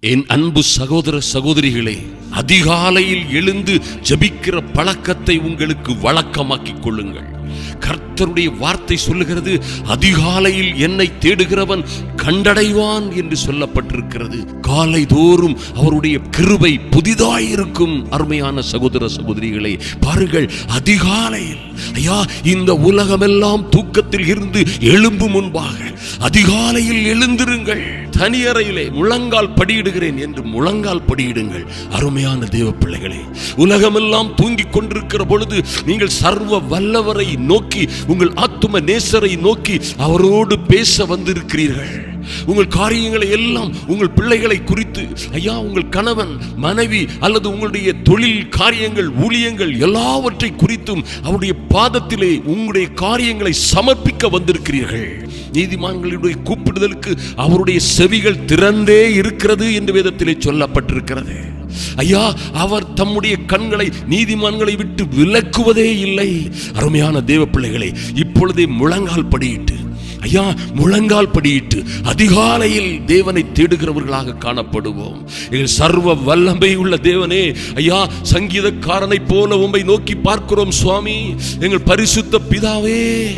என் அன்பு சகோதர சகோதரிகளே அதிகாலையில் எழுந்து ஜெபிக்கிற பழக்கத்தை உங்களுக்கு வழக்கமாக்கிக் கொள்ளுங்கள் கர்த்தருடைய வார்த்தை சொல்லுகிறது அதிகாலையில் என்னை தேடுகிறவன் கண்டடைவான் என்று சொல்லப்பட்டிருக்கிறது காலை தோறும் அவருடைய கிருபை புதிதாயிருக்கும் அருமையான சகோதர சகோதரிகளே பாருங்கள் அதிகாலையில் ஐயா இந்த உலகமெல்லாம் தூக்கத்தில் இருந்து எழும்பு முன்பாக அதிகாலையில் எழுந்திருங்கள் தனியறையிலே முழங்கால் படியிடுகிறேன் என்று முழங்கால் படியிடுங்கள் அருமையான தேவ பிள்ளைகளே உலகமெல்லாம் தூங்கிக் கொண்டிருக்கிற பொழுது நீங்கள் சர்வ வல்லவரை நோக்கி உங்கள் ஆத்தும நேசரை நோக்கி அவரோடு பேச வந்திருக்கிறீர்கள் உங்கள் காரியங்களை எல்லாம் உங்கள் பிள்ளைகளை குறித்து ஐயா உங்கள் கணவன் மனைவி அல்லது உங்களுடைய தொழில் காரியங்கள் ஊழியங்கள் எல்லாவற்றை குறித்தும் அவருடைய பாதத்திலே உங்களுடைய காரியங்களை சமர்ப்பிக்க வந்திருக்கிறீர்கள் நீதிமான்களுடைய கூப்பிடுதலுக்கு அவருடைய செவிகள் திறந்தே இருக்கிறது என்று வேதத்திலே சொல்லப்பட்டிருக்கிறது ஐயா அவர் தம்முடைய கண்களை நீதிமான்களை விட்டு விலக்குவதே இல்லை அருமையான தேவ பிள்ளைகளை இப்பொழுதே முழங்கால் படியிட்டு ஐயா முழங்கால் படியிட்டு அதிகாலையில் தேவனை தேடுகிறவர்களாக காணப்படுவோம் எங்கள் சர்வ வல்லமை உள்ள தேவனே ஐயா சங்கீதக்காரனை போல உம்மை நோக்கி பார்க்கிறோம் சுவாமி எங்கள் பரிசுத்த பிதாவே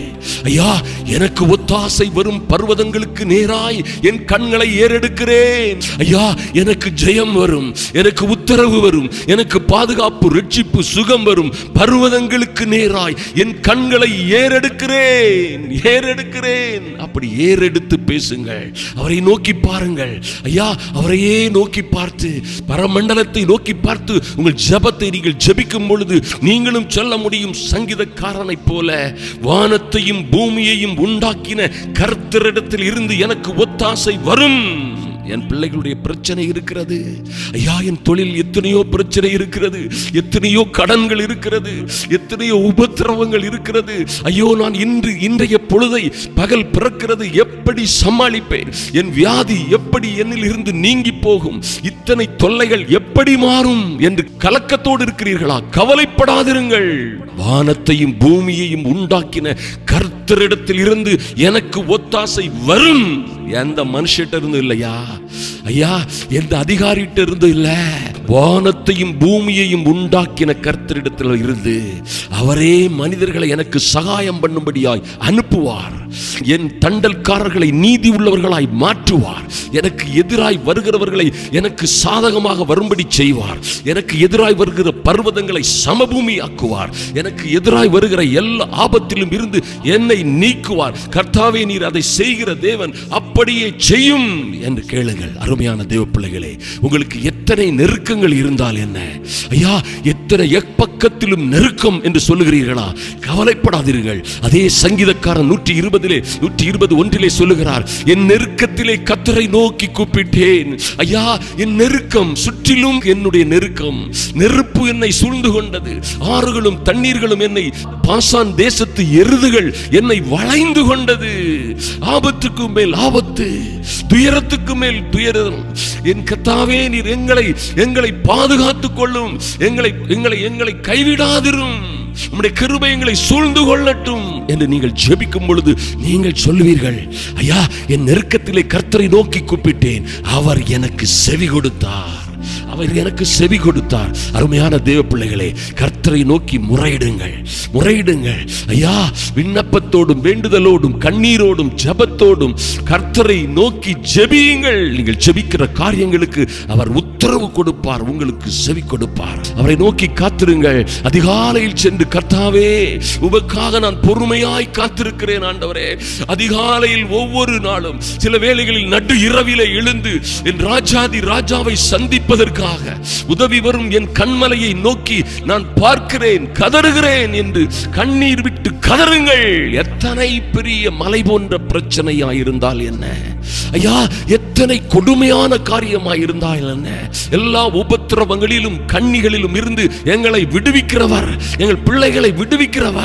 ஐயா எனக்கு ஒத்தாசை வரும் பர்வதங்களுக்கு நேராய் என் கண்களை ஏறெடுக்கிறேன் ஐயா எனக்கு ஜெயம் வரும் எனக்கு உத்தரவு வரும் எனக்கு பாதுகாப்பு ரட்சிப்பு சுகம் வரும் பர்வதங்களுக்கு நேராய் என் கண்களை ஏறெடுக்கிறேன் ஏறெடுக்கிறேன் அப்படி ஏறெடுத்து பேசுங்கள் அவரை நோக்கி பாருங்கள் ஐயா அவரையே நோக்கி பார்த்து பரமண்டலத்தை நோக்கி பார்த்து உங்கள் ஜெபத்தை நீங்கள் ஜெபிக்கும் பொழுது நீங்களும் சொல்ல முடியும் சங்கீதக்காரனைப் போல வானத்தையும் பூமியையும் உண்டாக்கின கர்த்தரிடத்தில் இருந்து எனக்கு ஒத்தாசை வரும் என் பிள்ளைகளுடைய பிரச்சனை இருக்கிறது ஐயா என் தொழில் எத்தனையோ பிரச்சனை இருக்கிறது எத்தனையோ கடன்கள் இருக்கிறது எத்தனையோ உபத்திரவங்கள் இருக்கிறது ஐயோ நான் இன்று இன்றைய பொழுதை பகல் பிறக்கிறது எப்படி சமாளிப்பேன் என் வியாதி எப்படி என்னில் இருந்து நீங்கி போகும் இத்தனை தொல்லைகள் எப்படி மாறும் என்று கலக்கத்தோடு இருக்கிறீர்களா கவலைப்படாதிருங்கள் வானத்தையும் பூமியையும் உண்டாக்கின கர்த்தரிடத்தில் இருந்து எனக்கு ஒத்தாசை வரும் எந்த மனுஷிட்ட இருந்து இல்லையா ஐயா எந்த அதிகாரிட்ட இருந்து இல்ல வானத்தையும் பூமியையும் உண்டாக்கின கர்த்தரிடத்தில் இருந்து அவரே மனிதர்களை எனக்கு சகாயம் பண்ணும்படியாய் அனுப்புவார் என் தண்டல்காரர்களை நீதி உள்ளவர்களாய் மாற்றுவார் எனக்கு எதிராய் வருகிறவர்களை எனக்கு சாதகமாக வரும்படி செய்வார் எனக்கு எதிராய் வருகிற பர்வதங்களை சமபூமி ஆக்குவார் எனக்கு எதிராய் வருகிற எல்லா ஆபத்திலும் இருந்து என்னை நீக்குவார் கர்த்தாவே நீர் அதை செய்கிற தேவன் அப்படியே செய்யும் என்று கேளுங்கள் அருமையான தேவ பிள்ளைகளே உங்களுக்கு எத்தனை நெருக்கங்கள் இருந்தால் என்ன ஐயா எத்தனை எப்பக்கத்திலும் நெருக்கம் என்று சொல்லுகிறீர்களா கவலைப்படாதீர்கள் அதே சங்கீதக்காரன் நூற்றி இருபதிலே நூற்றி இருபது ஒன்றிலே சொல்லுகிறார் என் நெருக்கத்திலே கத்தரை நோக்கி கூப்பிட்டேன் ஐயா என் நெருக்கம் சுற்றிலும் என்னுடைய நெருக்கம் நெருப்பு என்னை சூழ்ந்து கொண்டது ஆறுகளும் தண்ணீர்களும் என்னை பாசான் தேசத்து எருதுகள் என்னை வளைந்து கொண்டது ஆபத்துக்கு மேல் ஆபத்து துயரத்துக்கு மேல் துயரம் என் கத்தாவே நீர் எங்களை எங்களை பாதுகாத்துக் கொள்ளும் எங்களை எங்களை எங்களை கைவிடாதிரும் உம்முடைய கிருபை எங்களை சூழ்ந்து கொள்ளட்டும் என்று நீங்கள் ஜெபிக்கும் பொழுது நீங்கள் சொல்லுவீர்கள் ஐயா என் நெருக்கத்திலே கர்த்தரை நோக்கி கூப்பிட்டேன் அவர் எனக்கு செவி கொடுத்தார் அவர் எனக்கு செவி கொடுத்தார் அருமையான தேவ பிள்ளைகளே கர்த்தரை நோக்கி முறையிடுங்கள் முறையிடுங்கள் ஐயா விண்ணப்பத்தோடும் வேண்டுதலோடும் கண்ணீரோடும் ஜெபத்தோடும் கர்த்தரை நோக்கி ஜெபியுங்கள் நீங்கள் ஜெபிக்கிற காரியங்களுக்கு அவர் உத்தரவு கொடுப்பார் உங்களுக்கு செவி கொடுப்பார் அவரை நோக்கி காத்திருங்கள் அதிகாலையில் சென்று கர்த்தாவே உமக்காக நான் பொறுமையாய் காத்திருக்கிறேன் ஆண்டவரே அதிகாலையில் ஒவ்வொரு நாளும் சில வேளைகளில் நடு இரவிலே எழுந்து என் ராஜாதி ராஜாவை சந்திப்பதற்காக உதவி வரும் என் கண்மலையை நோக்கி நான் பார்க்கிறேன் கதறுகிறேன் என்று கண்ணீர் விட்டு கதறுங்கள் எத்தனை பெரிய மலை போன்ற பிரச்சனையா இருந்தால் என்ன ஐயா எத்தனை கொடுமையான காரியமாய் இருந்தால் என்ன எல்லா உபத்திரவங்களிலும் கண்ணிகளிலும் இருந்து எங்களை விடுவிக்கிறவர் எங்கள் பிள்ளைகளை விடுவிக்கிறவர்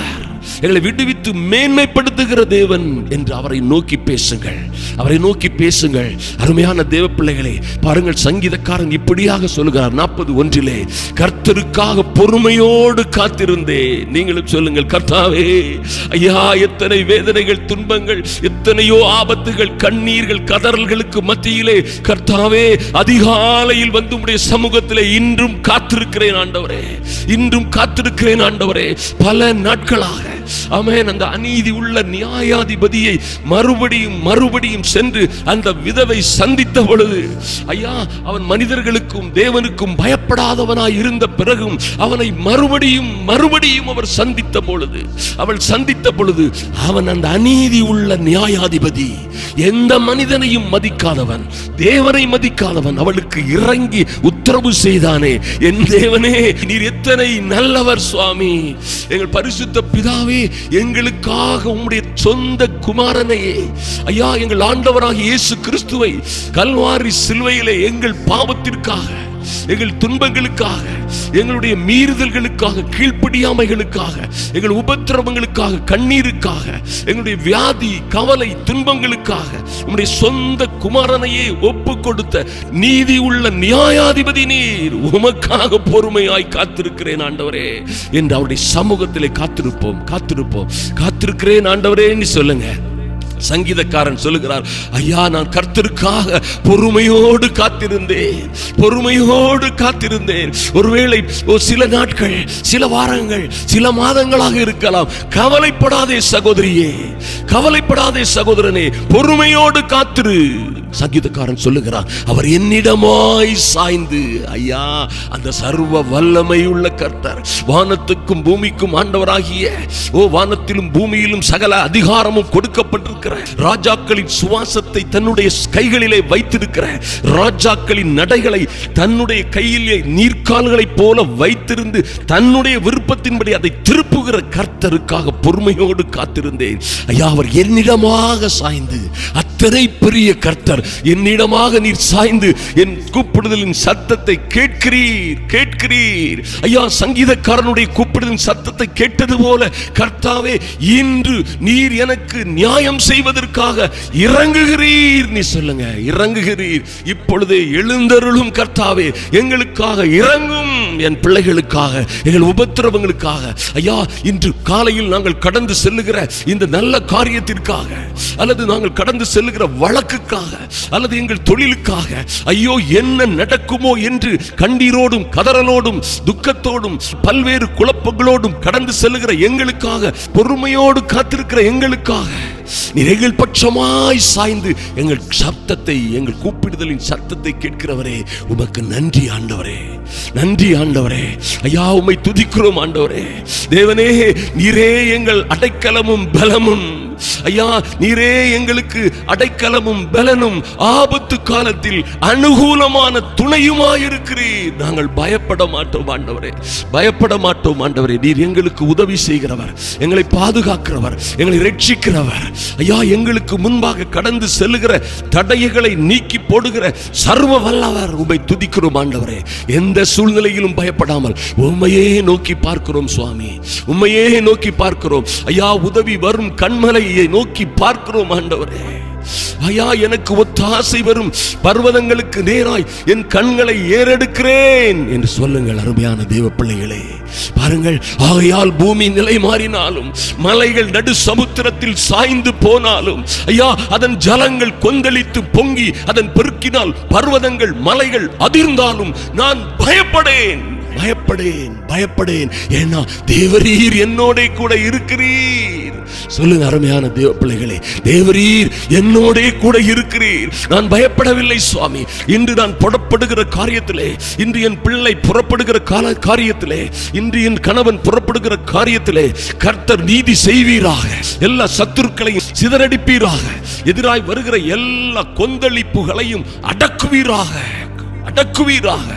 எங்களை விடுவித்து மேன்மைப்படுத்துகிற தேவன் என்று அவரை நோக்கி பேசுங்கள் அவரை நோக்கி பேசுங்கள் அருமையான தேவ பிள்ளைகளே பாருங்கள் சங்கீதக்காரன் இப்படியாக சொல்லுகிறார் நாற்பது ஒன்றிலே கர்த்தருக்காக பொறுமையோடு காத்திருந்தேன் நீங்களும் சொல்லுங்கள் கர்த்தாவே ஐயா எத்தனை வேதனைகள் துன்பங்கள் எத்தனையோ ஆபத்துகள் கண்ணீர்கள் கதறல்களுக்கு மத்தியிலே கர்த்தாவே அதிகாலையில் வந்து உம்முடைய சமூகத்திலே இன்றும் காத்திருக்கிறேன் ஆண்டவரே இன்றும் காத்திருக்கிறேன் ஆண்டவரே பல நாட்களாக ஆமென் அந்த அநீதி உள்ள நியாயாதிபதியை மறுபடியும் மறுபடியும் சென்று அந்த விதவை சந்தித்த பொழுது ஐயா அவன் மனிதர்களுக்கும் தேவனுக்கும் பயப்படாதவனாய் இருந்த பிறகும் அவனை மறுபடியும் மறுபடியும் அவர் சந்தித்த பொழுது அவள் சந்தித்த பொழுது அவன் அந்த அநீதி உள்ள நியாயாதிபதி எந்த மனிதனையும் மதிக்காதவன் தேவனை மதிக்காதவன் அவளுக்கு இறங்கி உத்தரவு செய்தானே என் தேவனே நீர் எத்தனை நல்லவர் சுவாமி எங்கள் பரிசுத்த பிதாவே எங்களுக்காக உம்முடைய சொந்த குமாரனையே ஐயா எங்கள் ஆண்டவராகிய இயேசு கிறிஸ்துவை கல்வாரி சிலுவையிலே எங்கள் பாவத்திற்காக எங்கள் துன்பங்களுக்காக எங்களுடைய மீறுதல்களுக்காக கீழ்ப்படியாமைகளுக்காக எங்கள் உபத்திரவங்களுக்காக கண்ணீருக்காக எங்களுடைய வியாதி கவலை துன்பங்களுக்காக உம்முடைய சொந்த குமாரனையே ஒப்பு கொடுத்த நீதி உள்ள நியாயாதிபதி நீர் உமக்காக பொறுமையாய் காத்திருக்கிறேன் ஆண்டவரே என்று அவருடைய சமூகத்திலே காத்திருப்போம் காத்திருப்போம் காத்திருக்கிறேன் ஆண்டவரேன்னு சொல்லுங்க சங்கீதக்காரன் சொல்லுகிறார் ஐயா நான் கர்த்தருக்காக பொறுமையோடு காத்திருந்தேன் பொறுமையோடு காத்திருந்தேன் ஒருவேளை ஒரு சில நாட்கள் சில வாரங்கள் சில மாதங்களாக இருக்கலாம் கவலைப்படாதே சகோதரியே கவலைப்படாதே சகோதரனே பொறுமையோடு காத்திரு சங்கீதக்காரன் சொல்லுகிறார் அவர் என்னிடமாய் சாய்ந்து ஐயா அந்த சர்வ வல்லமை உள்ள கர்த்தர் வானத்துக்கும் பூமிக்கும் ஆண்டவராகிய ஓ வானத்திலும் பூமியிலும் சகல அதிகாரமும் கொடுக்கப்பட்டிருக்கிற ராஜாக்களின் சுவாசத்தை தன்னுடைய கைகளிலே வைத்திருக்கிற ராஜாக்களின் நடைகளை தன்னுடைய கையிலே நீர்க்கால்களைப் போல வைத்திருந்து தன்னுடைய விருப்பத்தின்படி அதை திருப்புகிற கர்த்தருக்காக பொறுமையோடு காத்திருந்தேன் ஐயா அவர் என்னிடமாக சாய்ந்து அத்தனை பெரிய கர்த்தர் என்னிடமாக நீர் சாய்ந்து என் கூப்பிடுதலின் சத்தத்தை கேட்கிறீர் கேட்கிறீர் ஐயா சங்கீதக்காரனுடைய கூப்பிடுதலின் சத்தத்தை கேட்டது போல கர்த்தாவே இன்று நீர் எனக்கு நியாயம் செய்வதற்காக இறங்குகிறீர் நீ சொல்லுங்க இறங்குகிறீர் இப்பொழுதே எழுந்தருளும் கர்த்தாவே எங்களுக்காக இறங்கும் என் பிள்ளைகளுக்காக எங்கள் உபத்திரவங்களுக்காக ஐயா இன்று காலையில் நாங்கள் கடந்து செல்லுகிற இந்த நல்ல காரியத்திற்காக அல்லது நாங்கள் கடந்து செல்லுகிற வழக்குக்காக அல்லது எங்கள் தொழிலுக்காக ஐயோ என்ன நடக்குமோ என்று கண்ணீரோடும் கதறலோடும் துக்கத்தோடும் பல்வேறு குழப்பங்களோடும் கடந்து செல்லுகிற எங்களுக்காக பொறுமையோடு காத்திருக்கிற எங்களுக்காக நீர் எங்கள் பட்சமாய் சாய்ந்து எங்கள் சப்தத்தை எங்கள் கூப்பிடுதலின் சத்தத்தை கேட்கிறவரே உமக்கு நன்றி ஆண்டவரே நன்றி ஆண்டவரே ஐயா உம்மை துதிக்கிறோம் ஆண்டவரே தேவனே நீரே எங்கள் அடைக்கலமும் பலமும் ஐயா நீரே எங்களுக்கு அடைக்கலமும் பலனும் ஆபத்து காலத்தில் அனுகூலமான துணையுமாயிருக்கிறீர் நாங்கள் பயப்பட மாட்டோம் ஆண்டவரே பயப்பட மாட்டோம் ஆண்டவரே நீர் எங்களுக்கு உதவி செய்கிறவர் எங்களை பாதுகாக்கிறவர் எங்களை ரட்சிக்கிறவர் ஐயா எங்களுக்கு முன்பாக கடந்து செல்லுகிற தடைகளை நீக்கி போடுகிற சர்வ வல்லவர் உம்மை துதிக்கிறோம் ஆண்டவரே எந்த சூழ்நிலையிலும் பயப்படாமல் உண்மையே நோக்கி பார்க்கிறோம் சுவாமி உண்மையே நோக்கி பார்க்கிறோம் ஐயா உதவி வரும் கண்மலையை நோக்கி பார்க்கிறோம் ஆண்டவரே ஐயா எனக்கு ஒத்தாசை வரும் பர்வதங்களுக்கு நேராய் என் கண்களை ஏறெடுக்கிறேன் என்று சொல்லுங்கள் அருமையான தேவ பிள்ளைகளே பாருங்கள் ஆகையால் பூமி நிலை மாறினாலும் மலைகள் நடு சமுத்திரத்தில் சாய்ந்து போனாலும் ஐயா அதன் ஜலங்கள் கொந்தளித்து பொங்கி அதன் பெருக்கினால் பர்வதங்கள் மலைகள் அதிர்ந்தாலும் நான் பயப்படேன் பயப்படேன் பயப்படேன் ஏன்னா தேவரீர் என்னோட கூட இருக்கிறீர் சொல்லுங்க அருமையான தேவ பிள்ளைகளே தேவரீர் என்னோட கூட இருக்கிறீர் நான் பயப்படவில்லை சுவாமி இன்று நான் புறப்படுகிற காரியத்திலே இன்று என் பிள்ளை புறப்படுகிற கால காரியத்திலே இன்று என் கணவன் புறப்படுகிற காரியத்திலே கர்த்தர் நீதி செய்வீராக எல்லா சத்துருக்களையும் சிதறடிப்பீராக எதிராய் வருகிற எல்லா கொந்தளிப்புகளையும் அடக்குவீராக அடக்குவீராக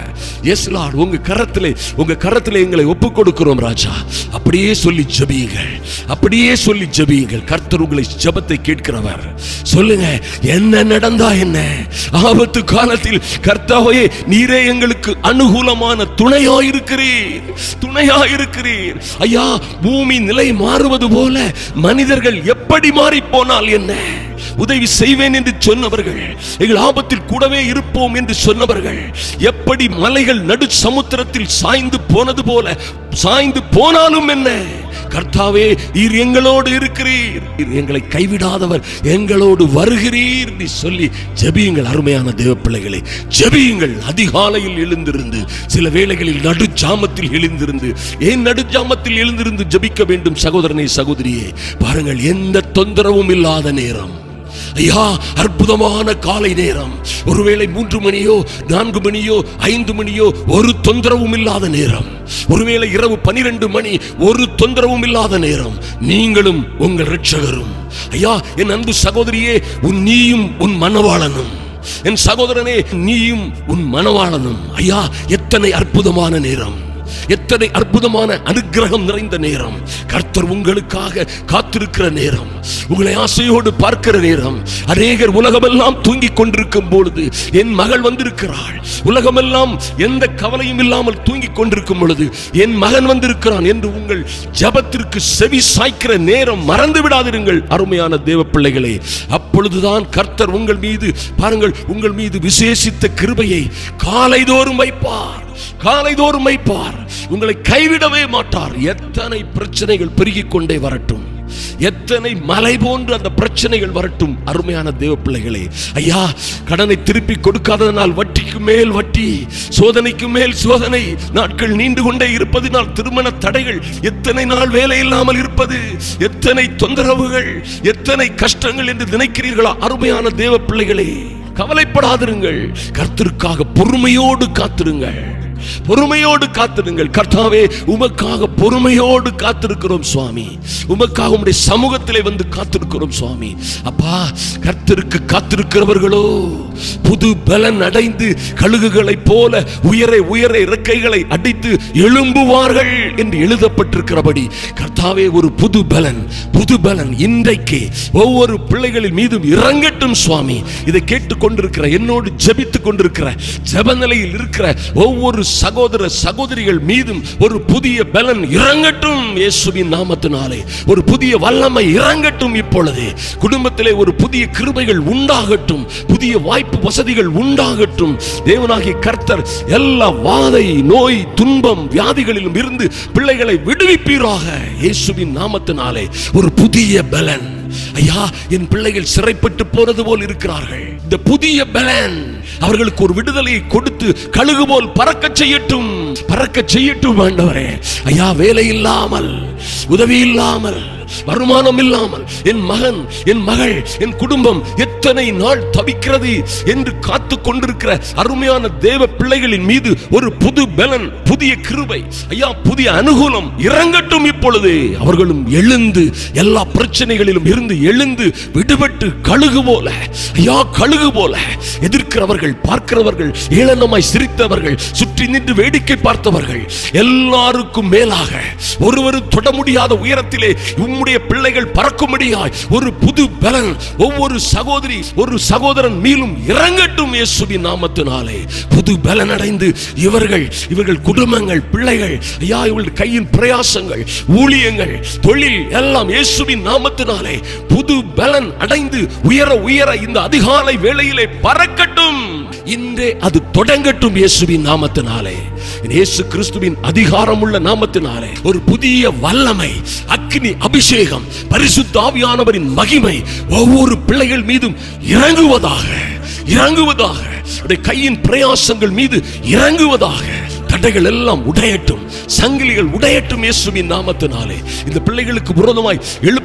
எஸ் லார்ட் உங்க கரத்திலே உங்க கரத்திலே எங்களை ஒப்பு கொடுக்கிறோம் ராஜா அப்படியே சொல்லி ஜெபியுங்கள் அப்படியே சொல்லி ஜெபியுங்கள் கர்த்தர் உங்களை ஜெபத்தை கேட்கிறவர் சொல்லுங்க என்ன நடந்தா என்ன ஆபத்து காலத்தில் கர்த்தாவே நீரே எங்களுக்கு அனுகூலமான துணையா இருக்கிறீர் துணையா இருக்கிறீர் ஐயா பூமி நிலை மாறுவது போல மனிதர்கள் எப்படி மாறி போனால் என்ன உதவி செய்வேன் என்று சொன்னவர்கள் எங்கள் ஆபத்தில் கூடவே இருப்போம் என்று சொன்னவர்கள் எப்படி மலைகள் நடு சமுத்திரத்தில் சாய்ந்து போனது போல சாய்ந்து போனாலும் என்ன கர்த்தாவே நீர் எங்களோடு இருக்கிறீர் நீர் எங்களை கைவிடாதவர் எங்களோடு வருகிறீர் என்று சொல்லி ஜெபியுங்கள் அருமையான தேவ பிள்ளைகளை ஜெபியுங்கள் அதிகாலையில் எழுந்திருந்து சில வேளைகளில் நடு ஜாமத்தில் எழுந்திருந்து ஏன் நடு ஜாமத்தில் எழுந்திருந்து ஜெபிக்க வேண்டும் சகோதரனே சகோதரியே பாருங்கள் எந்த தொந்தரவும் இல்லாத நேரம் ஐயா அற்புதமான காலை நேரம் ஒருவேளை மூன்று மணியோ நான்கு மணியோ ஐந்து மணியோ ஒரு தொந்தரவும் இல்லாத நேரம் ஒருவேளை இரவு பனிரெண்டு மணி ஒரு தொந்தரவும் இல்லாத நேரம் நீங்களும் உங்கள் இரட்சகரும் ஐயா என் அன்பு சகோதரியே உன் நீயும் உன் மனவாளனும் என் சகோதரனே நீயும் உன் மனவாளனும் ஐயா எத்தனை அற்புதமான நேரம் எத்தனை அற்புதமான அனுக்கிரகம் நிறைந்த நேரம் கர்த்தர் உங்களுக்காக காத்திருக்கிற நேரம் உங்களை ஆசையோடு பார்க்கிற நேரம் அநேகர் உலகமெல்லாம் தூங்கிக் கொண்டிருக்கும் பொழுது என் மகள் வந்திருக்கிறாள் உலகமெல்லாம் எந்த கவலையும் இல்லாமல் தூங்கிக் கொண்டிருக்கும் பொழுது என் மகன் வந்திருக்கிறான் என்று உங்கள் ஜபத்திற்கு செவி சாய்க்கிற நேரம் மறந்து விடாதிருங்கள் அருமையான தேவ பிள்ளைகளே அப்பொழுதுதான் கர்த்தர் உங்கள் மீது பாருங்கள் உங்கள் மீது விசேஷித்த கிருபையை காலைதோறும் வைப்பார் காலைதோறும் வைப்பார் உங்களை கைவிடவே மாட்டார் எத்தனை பிரச்சனைகள் பெருகிக் கொண்டே வரட்டும் எத்தனை மலை போன்று அந்த பிரச்சனைகள் வரட்டும் அருமையான தேவ பிள்ளைகளே ஐயா கடனை திருப்பி கொடுக்காததனால் வட்டிக்கு மேல் வட்டி சோதனைக்கு மேல் சோதனை நாட்கள் நீண்டு கொண்டே இருப்பதினால் திருமண தடைகள் எத்தனை நாள் வேலை இல்லாமல் இருப்பது எத்தனை தொந்தரவுகள் எத்தனை கஷ்டங்கள் என்று நினைக்கிறீர்களா அருமையான தேவ பிள்ளைகளே கவலைப்படாதிருங்கள் கர்த்தருக்காக பொறுமையோடு காத்திருங்கள் பொறுமையோடு காத்திருங்கள் கர்த்தாவே உமக்காக பொறுமையோடு காத்திருக்கிறோம் சுவாமி உமக்காக உம்முடைய சமூகத்திலே வந்து காத்திருக்கிறோம் சுவாமி அப்பா கர்த்தருக்கு காத்திருக்கிறவர்களோ புது பலன் அடைந்து கழுகுகளைப் போல உயரை உயர இறக்கைகளை அடித்து எழும்புவார்கள் என்று எழுதப்பட்டிருக்கிறபடி கர்த்தாவே ஒரு புது பலன் புது பலன் இன்றைக்கு ஒவ்வொரு பிள்ளைகளின் மீதும் இறங்கட்டும் சுவாமி இதை கேட்டுக்கொண்டிருக்கிற என்னோடு ஜெபித்துக் கொண்டிருக்கிற ஜெப நிலையில் இருக்கிற ஒவ்வொரு சகோதர சகோதரிகள் மீதும் ஒரு புதிய பலன் இறங்கட்டும் இயேசுவின் நாமத்தினாலே ஒரு புதிய வல்லமை இறங்கட்டும் இப்பொழுது குடும்பத்திலே ஒரு புதிய கிருபைகள் உண்டாகட்டும் புதிய வாய்ப்பு வசதிகள் உண்டாகட்டும் தேவனாகிய கர்த்தர் எல்லா வாதை நோய் துன்பம் வியாதிகளிலும் இருந்து பிள்ளைகளை விடுவிப்பீராக இயேசுவின் நாமத்தினாலே ஒரு புதிய பலன் ஐயா என் பிள்ளைகள் சிறைப்பட்டு போனது போல் இருக்கிறார்கள் இந்த புதிய பலன் அவர்களுக்கு ஒரு விடுதலையை கொடுத்து கழுகு போல் பறக்க செய்யட்டும் பறக்க செய்யட்டும் ஆண்டவரே ஐயா வேலை இல்லாமல் உதவி இல்லாமல் வருமானம் இல்லாமல் என் மகன் என் மகள் என் குடும்பம் எத்தனை நாள் தவிக்கிறது என்று காத்து கொண்டிருக்கிற அருமையான தேவ பிள்ளைகளின் மீது ஒரு புது பலன் புதிய கிருபை ஐயா புதிய அனுகூலம் இறங்கட்டும் இப்பொழுது அவர்களும் எழுந்து எல்லா பிரச்சனைகளிலும் இருந்து எழுந்து விடுபட்டு கழுகு போல ஐயா கழுகு போல எதிர்க்கிறவர்கள் பார்க்கிறவர்கள் ஏளனமாய் சிரித்தவர்கள் சுற்றி நின்று வேடிக்கை பார்த்தவர்கள் எல்லாருக்கும் மேலாக ஒருவரும் தொட முடியாத உயரத்திலே உம்முடைய பிள்ளைகள் பறக்கும்படியாய் ஒரு புது பலன் ஒவ்வொரு சகோதரி ஒரு சகோதரன் மீளும் இறங்கட்டும் இயேசுவின் நாமத்தினாலே புது பலன் அடைந்து இவர்கள் இவர்கள் குடும்பங்கள் பிள்ளைகள் ஐயா இவர்கள் கையின் பிரயாசங்கள் ஊழியங்கள் தொழில் எல்லாம் இயேசுவின் நாமத்தினாலே புது பலன் அடைந்து உயர உயர இந்த அதிகாலை வேளையிலே பறக்கட்டும் இன்றே அது தொடங்கட்டும் இயேசுவின் நாமத்தினாலே இயேசு கிறிஸ்துவின் அதிகாரமுள்ள நாமத்தினாலே ஒரு புதிய வல்லமை அக்னி அபிஷேகம் பரிசுத்த ஆவியானவரின் மகிமை ஒவ்வொரு பிள்ளைகள் மீதும் இறங்குவதாக இறங்குவதாக அவருடைய கையின் பிரயாசங்கள் மீது இறங்குவதாக தடைகள் எல்லாம் உடையட்டும் சங்கிலிகள் உடையட்டும் இயேசுவின் நாமத்தினாலே இந்த பிள்ளைகளுக்கு விரோதமாய் எழுப்பப்பட்ட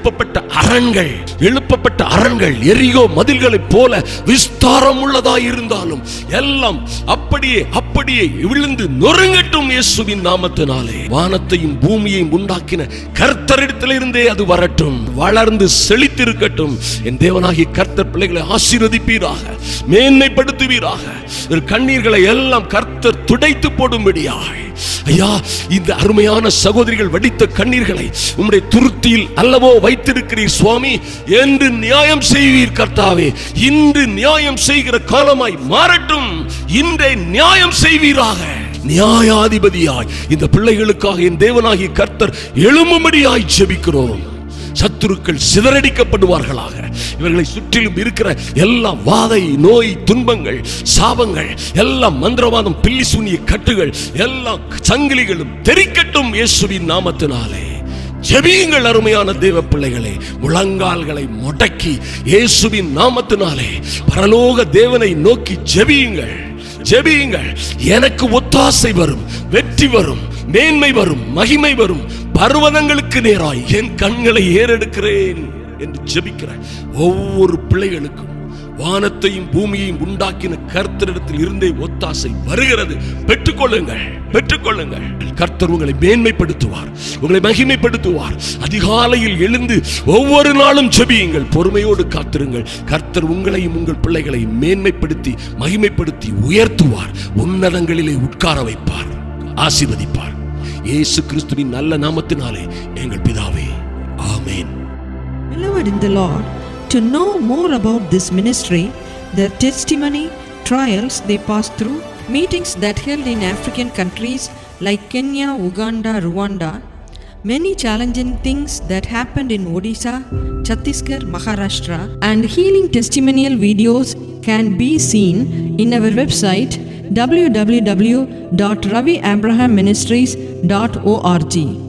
அரண்கள் எழுப்பப்பட்ட அரண்கள் எரியோ மதில்களைப் போல விஸ்தாரம் உள்ளதாய் இருந்தாலும் எல்லாம் அப்படியே அப்படியே விழுந்து நொறுங்கட்டும் இயேசுவின் நாமத்தினாலே வானத்தையும் பூமியையும் உண்டாக்கின கர்த்தரிடத்திலிருந்தே அது வரட்டும் வளர்ந்து செழித்திருக்கட்டும் என் தேவனாகிய கர்த்தர் பிள்ளைகளை ஆசீர்வதிப்பீராக மேன்மைப்படுத்துவீராக ஒரு கண்ணீர்களை எல்லாம் கர்த்தர் துடைத்து போடும்படியாய் ஐயா இந்த அருமையான சகோதரிகள் வடித்த கண்ணீர்களை உம்முடைய துருத்தியில் அல்லவோ வைத்திருக்கிறீர் சுவாமி என்று நியாயம் செய்வீர் கர்த்தாவே இன்று நியாயம் செய்கிற காலமாய் மாறட்டும் இன்றே நியாயம் செய்வீராக நியாயாதிபதியாய் இந்த பிள்ளைகளுக்காக என் தேவனாகிய கர்த்தர் எழும்பும்படியாய் ஜெபிக்கிறோம் சத்துருக்கள் சிதறடிக்கப்படுவார்களாக இவர்களை சுற்றிலும் இருக்கிற எல்லா வாதை நோய் துன்பங்கள் சாபங்கள் எல்லா மந்திரவாதம் பில்லி சூனிய கட்டுகள் எல்லா சங்கிலிகளும் தெரிக்கட்டும் இயேசுவின் நாமத்தினாலே ஜெபியுங்கள் அருமையான தேவ பிள்ளைகளே முழங்கால்களை முடக்கி இயேசுவின் நாமத்தினாலே பரலோக தேவனை நோக்கி ஜெபியுங்கள் ஜெபியுங்கள் எனக்கு ஒத்தாசை வரும் வெற்றி வரும் மேன்மை வரும் மகிமை வரும் பர்வதங்களுக்கு நேராய் என் கண்களை ஏறெடுக்கிறேன் என்று ஜெபிக்கிற ஒவ்வொரு பிள்ளைகளுக்கும் வானத்தையும் பூமியையும் உண்டாக்கின கர்த்தரிடத்தில் இருந்தே ஒத்தாசை வருகிறது பெற்றுக்கொள்ளுங்கள் பெற்றுக்கொள்ளுங்கள் கர்த்தர் உங்களை மேன்மைப்படுத்துவார் உங்களை மகிமைப்படுத்துவார் அதிகாலையில் எழுந்து ஒவ்வொரு நாளும் ஜெபியுங்கள் பொறுமையோடு காத்திருங்கள் கர்த்தர் உங்களையும் உங்கள் பிள்ளைகளை மேன்மைப்படுத்தி மகிமைப்படுத்தி உயர்த்துவார் உன்னதங்களிலே உட்கார வைப்பார் ஆசீர்வதிப்பார் இயேசு கிறிஸ்துவின் நல்ல நாமத்தினாலே எங்கள் பிதாவே ஆமென் Beloved in the Lord, to know more about this ministry, their testimony, trials they passed through, meetings that held in African countries like Kenya, Uganda, Rwanda, many challenging things that happened in Odisha, Chhattisgarh, Maharashtra, and healing testimonial videos can be seen in our website www.raviabrahamministries.org.